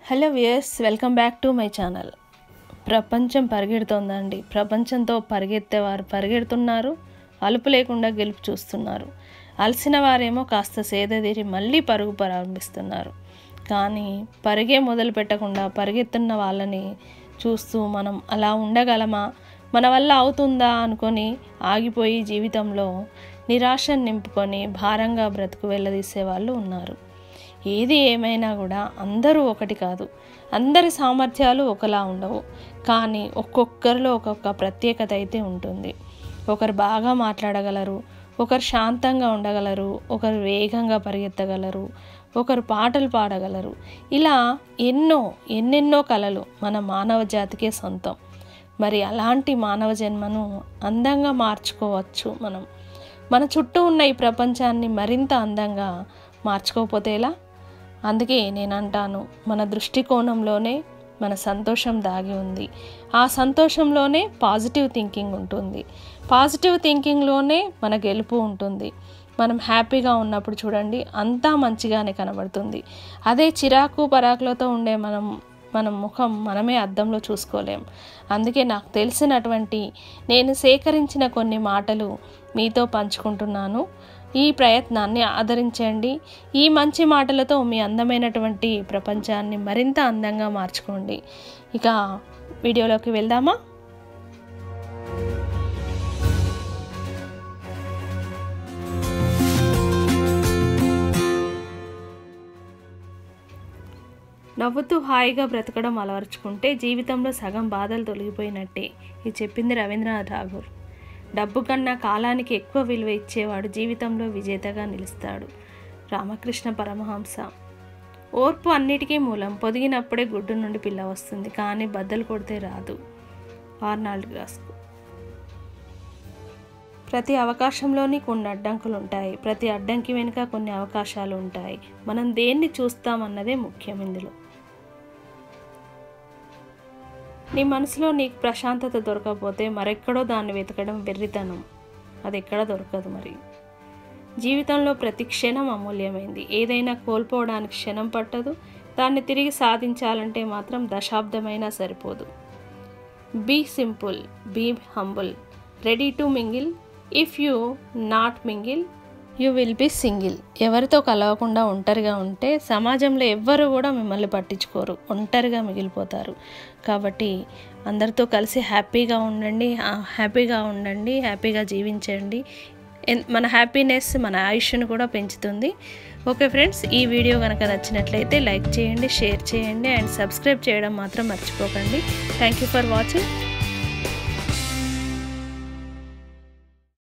hello viewers welcome back to my channel ప్రపంచం పరిగెడుతోందండి ప్రపంచంతో పరిగెత్తేవారు పరిగెడుతున్నారు అలుపు లేకుండా గెలుపు చూస్తున్నారు అలసిన వారేమో కాస్త సేదతీరి మళ్ళీ పరుగు ప్రారంభిస్తున్నారు కానీ పరిగే మొదలు పెట్టకుండా పరిగెత్తున్న వాళ్ళని చూస్తూ మనం అలా ఉండగలమా మన వల్ల అవుతుందా అనుకొని ఆగిపోయి జీవితంలో నిరాశను నింపుకొని భారంగా బ్రతుకు వెళ్ళదీసే వాళ్ళు ఉన్నారు ఏది ఏమైనా కూడా అందరూ ఒకటి కాదు అందరి సామర్థ్యాలు ఒకలా ఉండవు కానీ ఒక్కొక్కరిలో ఒక్కొక్క ప్రత్యేకత అయితే ఉంటుంది ఒకరు బాగా మాట్లాడగలరు ఒకరు శాంతంగా ఉండగలరు ఒకరు వేగంగా పరిగెత్తగలరు ఒకరు పాటలు పాడగలరు ఇలా ఎన్నో ఎన్నెన్నో కళలు మన మానవ జాతికే సొంతం మరి అలాంటి మానవ జన్మను అందంగా మార్చుకోవచ్చు మనం మన చుట్టూ ఉన్న ఈ ప్రపంచాన్ని మరింత అందంగా మార్చుకోకపోతే ఎలా అందుకే నేను అంటాను మన దృష్టికోణంలోనే మన సంతోషం దాగి ఉంది ఆ సంతోషంలోనే పాజిటివ్ థింకింగ్ ఉంటుంది పాజిటివ్ థింకింగ్లోనే మన గెలుపు ఉంటుంది మనం హ్యాపీగా ఉన్నప్పుడు చూడండి అంతా మంచిగానే కనబడుతుంది అదే చిరాకు పరాకులతో ఉండే మనం మన ముఖం మనమే అద్దంలో చూసుకోలేం అందుకే నాకు తెలిసినటువంటి నేను సేకరించిన కొన్ని మాటలు మీతో పంచుకుంటున్నాను ఈ ప్రయత్నాన్ని ఆదరించండి ఈ మంచి మాటలతో మీ అందమైనటువంటి ప్రపంచాన్ని మరింత అందంగా మార్చుకోండి ఇక వీడియోలోకి వెళ్దామా నవ్వుతూ హాయిగా బ్రతకడం అలవరుచుకుంటే జీవితంలో సగం బాధలు తొలగిపోయినట్టే ఇది చెప్పింది రవీంద్రనాథ్ ఠాగూర్ డబ్బు కన్నా కాలానికి ఎక్కువ విలువ ఇచ్చేవాడు జీవితంలో విజేతగా నిలుస్తాడు రామకృష్ణ పరమహంస ఓర్పు అన్నిటికీ మూలం పొదిగినప్పుడే గుడ్డు నుండి పిల్ల వస్తుంది కానీ బద్దలు కొడితే రాదు ఆర్నాల్డ్ గ్రాస్కు ప్రతి అవకాశంలోని కొన్ని అడ్డంకులు ఉంటాయి ప్రతి అడ్డంకి వెనుక కొన్ని అవకాశాలు ఉంటాయి మనం దేన్ని చూస్తామన్నదే ముఖ్యం ఇందులో నీ మనసులో నీకు ప్రశాంతత దొరకకపోతే మరెక్కడో దాన్ని వెతకడం వెర్రితనం అది ఎక్కడ దొరకదు మరి జీవితంలో ప్రతి క్షణం అమూల్యమైంది ఏదైనా కోల్పోవడానికి క్షణం పట్టదు దాన్ని తిరిగి సాధించాలంటే మాత్రం దశాబ్దమైనా సరిపోదు be simple be humble ready to mingle if you not mingle you will be single ఎవరితో కలవకుండా ఒంటరిగా ఉంటే సమాజంలో ఎవ్వరు కూడా మిమ్మల్ని పట్టించుకోరు ఒంటరిగా మిగిలిపోతారు కాబట్టి అందరితో కలిసి హ్యాపీగా ఉండండి హ్యాపీగా ఉండండి హ్యాపీగా జీవించండి మన హ్యాపీనెస్ మన ఆయుష్ను కూడా పెంచుతుంది ఓకే ఫ్రెండ్స్ ఈ వీడియో కనుక నచ్చినట్లయితే లైక్ చేయండి షేర్ చేయండి అండ్ సబ్స్క్రైబ్ చేయడం మాత్రం మర్చిపోకండి థ్యాంక్ యూ ఫర్ వాచింగ్